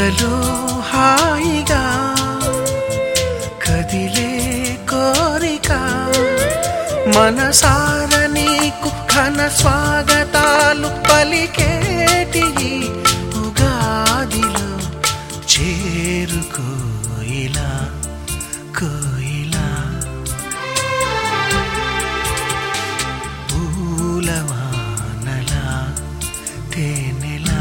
ఎదలో హాయిగా కదిలే కోరిక మనసార నీకు ఘన స్వాగతాలు పలికేటి ఈ ఉగాదిలో చేరుకో ఇలా కోయిలా పూలవానలా తేనెలా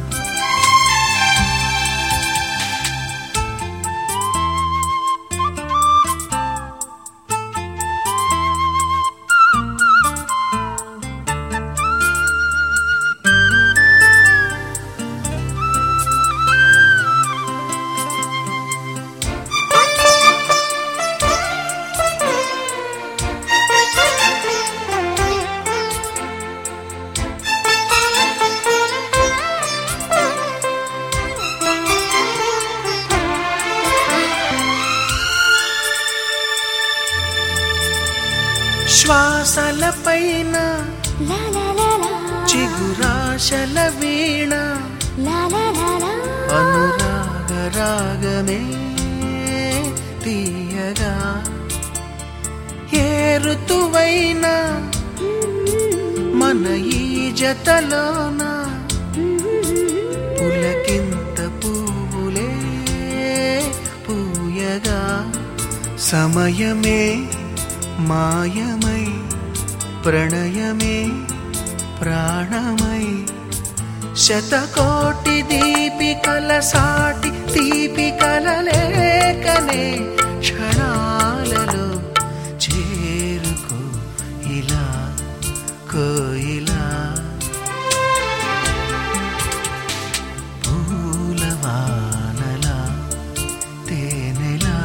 శ్వాసల పైన La la la la. చిగురాశల వీణ La la la la. అనురాగ రాగమే తీయగా ఏ ఋతువైనా మన ఈ జతలోన పులకింత పువ్వులే పూయగా సమయమే మాయమై ప్రణయమే ప్రాణమై శతకోటి దీపికల సాటి దీపికల లేకనే క్షణాలలో చేరుకో ఇలా కోయిలా పూలవానలా తేనెలా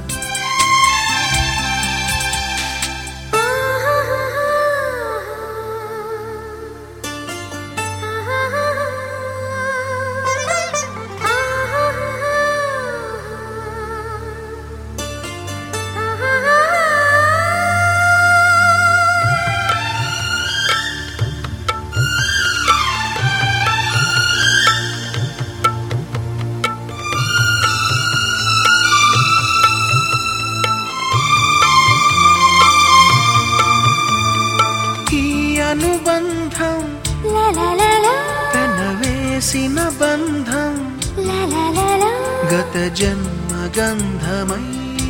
ఈ అనుబంధం La la la la. పెనవేసిన బంధం La la la la. గత జన్మ గంధమై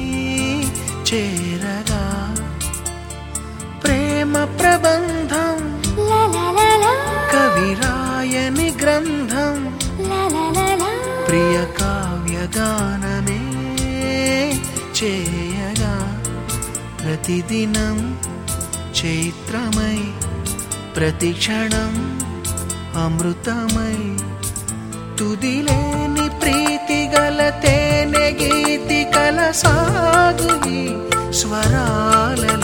చేరగా ప్రేమ ప్రబంధం La la la la. కవిరాయని గ్రంథం La la la la. ప్రియ కావ్యగానమే చేయగా ప్రతిదినం చైత్రమై ప్రతిక్షణం అమృతమై తుదిలేని ప్రీతి గల తేనె గీతి కల సాగు ఈ స్వరాలలో